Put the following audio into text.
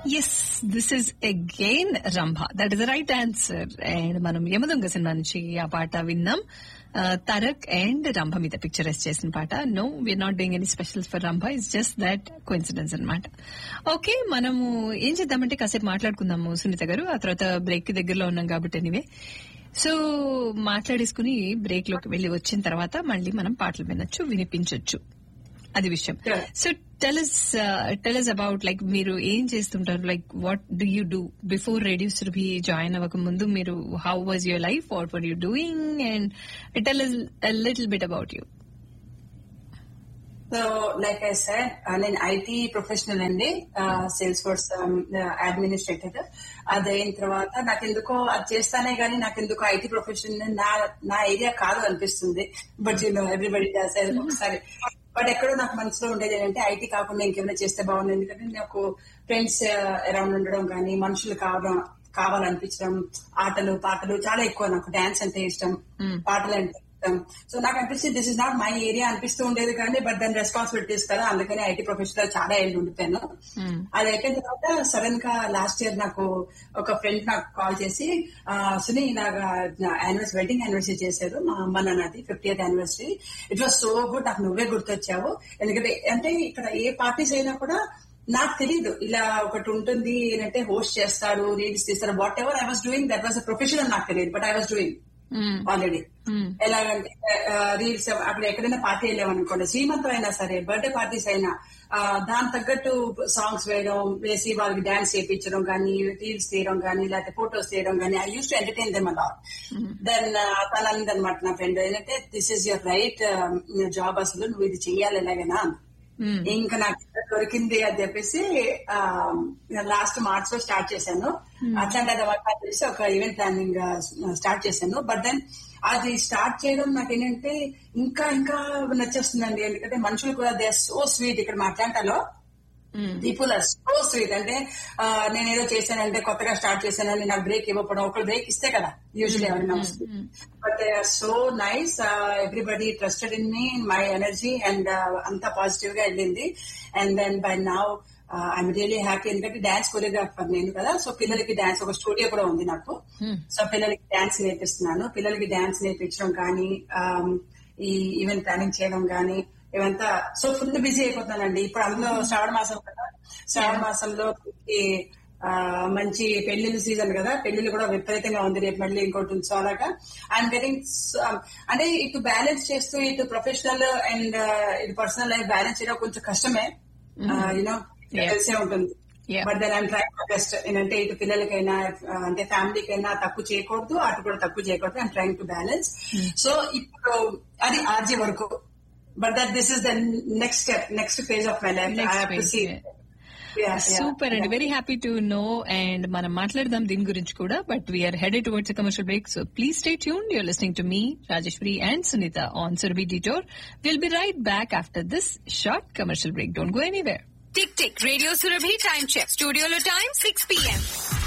Yes this is again Rambha that is the right answer and మనం Yamadonga cinema నుంచి ఆ పాట విన్నాం తరక్ అండ్ రంభ మీద పిక్చరైజ్ చేసిన పాట no we are not doing any specials for Rambha it's just that coincidence అనమాట ఓకే మనము ఏం చేద్దామంటే కాసేపు మాట్లాడుకుందాము సునీత గారు ఆ తర్వాత బ్రేక్ కి దగ్గరలో ఉన్నాం కాబట్టి ఎనివే సో మాట్లాడేసుకుని బ్రేక్ లోకి వెళ్లి వచ్చిన తర్వాత మళ్ళీ మనం పాటలు వినొచ్చు వినిపించొచ్చు అది విషయం Sure. So tell us tell us about like మీరు ఏం చేస్తుంటారు like what do you do before radio Surabhi join అవ్వక ముందు మీరు how was your life what were you doing and tell little bit about you so like I said నేను IT professional అండి Salesforce administrator అది అయిన తర్వాత నాకెందుకో అది చేస్తానే గానీ నాకెందుకో ఐటీ ప్రొఫెషన్ నా నా ఏరియా కాదు అనిపిస్తుంది బట్ యూ నో ఎవ్రీబడి ఒకసారి బట్ ఎక్కడో నాకు మనసులో ఉండేది ఏంటంటే ఐటీ కాకుండా ఇంకేమైనా చేస్తే బాగుంది ఎందుకంటే నాకు ఫ్రెండ్స్ అరౌండ్ ఉండడం కానీ మనుషులు కావడం కావాలనిపించడం ఆటలు పాటలు చాలా ఎక్కువ నాకు డాన్స్ అంటే ఇష్టం పాటలు అంటే ఇష్టం సో నాకు అనిపిస్తుంది this is not my area అనిపిస్తూ ఉండేది కానీ బట్ దాని రెస్పాన్సిబిలిటీస్ కదా అందుకని ఐటీ ప్రొఫెషన్ లో చాలా ఏళ్ళు ఉండిపోయాను అది అయిపోయిన తర్వాత సడన్ గా లాస్ట్ ఇయర్ నాకు ఒక ఫ్రెండ్ నాకు కాల్ చేసి ఆ, సునీ ఇలాగా యానివర్సరీ వెడ్డింగ్ యానివర్సరీ చేశారు మా అమ్మ నాన్నది fiftieth anniversary it was so good నాకు నువ్వే గుర్తొచ్చావు ఎందుకంటే అంటే ఇక్కడ ఏ పార్టీస్ అయినా కూడా నాకు తెలియదు ఇలా ఒకటి ఉంటుంది ఏంటంటే హోస్ట్ చేస్తారు రీల్స్ తీస్తారు whatever I was doing that was professional నాకు తెలియదు but I was doing already ఎలాగంటే రీల్స్ అక్కడ ఎక్కడైనా పార్టీ వెళ్ళామనుకోండి శ్రీమంతం అయినా సరే బర్త్డే పార్టీస్ అయినా ఆ, దాని తగ్గట్టు సాంగ్స్ వేయడం వేసి వాళ్ళకి డాన్స్ చేయించడం కానీ రీల్స్ తీయడం కానీ లేకపోతే ఫోటోస్ తీయడం కానీ I use to entertain them అలా దెన్ తన అనమాట నా ఫ్రెండ్ ఏంటంటే this is your right job అసలు నువ్వు ఇది చెయ్యాలి ఎలాగైనా ఇంకా నాకు ఇక్కడ దొరికింది అని చెప్పేసి లాస్ట్ మార్చ్ లో స్టార్ట్ చేశాను అట్లాంటి తర్వాత తెలిసి ఒక ఈవెంట్ ప్లానింగ్ స్టార్ట్ చేశాను బట్ దెన్ అది స్టార్ట్ చేయడం నాకు ఏంటంటే ఇంకా ఇంకా నచ్చేస్తుందండి ఎందుకంటే మనుషులు కూడా దే సో స్వీట్ ఇక్కడ మా అట్లాంటాలో పీపుల్ ఆర్ సో స్వీట్ అంటే ఆ, నేనేదో చేశానంటే కొత్తగా స్టార్ట్ చేశానని నాకు బ్రేక్ ఇవ్వకపోవడం ఒకరు బ్రేక్ ఇస్తే కదా యూజువల్లీ ఎవరైనా వస్తుంది but they are so nice everybody trusted in me my energy and అంతా పాజిటివ్ గా వెళ్ళింది and then by now I'm really happy ఎందుకంటే డాన్స్ కొరియోగ్రాఫర్ నేను కదా సో పిల్లలకి డాన్స్ ఒక స్టూడియో కూడా ఉంది నాకు సో పిల్లలకి డాన్స్ నేర్పిస్తున్నాను పిల్లలకి డాన్స్ నేర్పించడం కానీ um, ఈ ఈవెంట్ ప్లానింగ్ చేయడం కానీ ఇవంతా సో ఫుల్ బిజీ అయిపోతున్నానండి ఇప్పుడు అందులో శ్రావణ మాసం కదా శ్రావణ మాసంలో ఈ, ఆ, మంచి పెళ్లిళ్ళ సీజన్ కదా పెళ్లిళ్ళు కూడా విపరీతంగా ఉంది రేపు మళ్ళీ ఇంకోటి ఉంది సో అలాగా ఐఎమ్ గెటింగ్ అంటే ఇటు బ్యాలెన్స్ చేస్తూ ఇటు ప్రొఫెషనల్ అండ్ ఇటు పర్సనల్ లైఫ్ బ్యాలెన్స్ చేయడం కొంచెం కష్టమే యూనో Yeah. తెలిసే ఉంటుంది Yeah. But then I'm try best ఏంటంటే ఇటు పిల్లలకైనా ఆ, అంటే ఫ్యామిలీకైనా తక్కువ చేయకూడదు అటు కూడా తక్కువ చేయకూడదు I'm trying to balance so ఇప్పుడు అది ఆర్జీ వరకు but that this is the next step next phase of my life Next phase, yeah. Super అండి very happy to know and మనం మాట్లాడదాం దీని గురించి కూడా but we're headed towards commercial break so please stay tune you're listening to me Rajeshwari and Sunitha on Surabhi detour will be right back after this short commercial break don't go anywhere tick tick radio Surabhi time check స్టూడియోలో time six PM